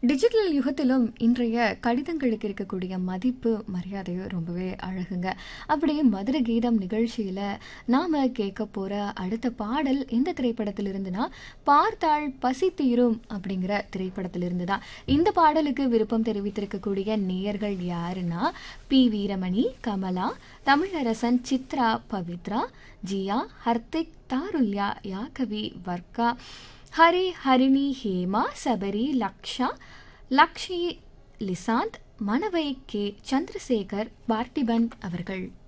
digital யுகத்திலும் இன்றைய கடிதங்களுக்கு இருக்கக்கூடிய மதிப்பு மரியாதையும் ரொம்பவே அழகுங்க அப்படியே மதுர கீதம் நிகழ்ச்சியில நாம கேட்க போற அடுத்த பாடல் எந்த திரைப்படத்திலிருந்துனா பார்த்தாள் பசி தீரும் அப்படிங்கிற திரைப்படத்திலிருந்து தான் இந்த பாடலுக்கு விருப்பம் தெரிவித்திருக்கக்கூடிய நேயர்கள் யாருன்னா பி வீரமணி கமலா தமிழரசன் சித்ரா பவித்ரா ஜியா ஹர்திக் தாருல்யா யாகவி வர்க்கா ஹரி ஹரிணி ஹேமா சபரி லக்ஷா லக்ஷி லிசாந்த் மணவை கே சந்திரசேகர் பார்த்திபன் அவர்கள்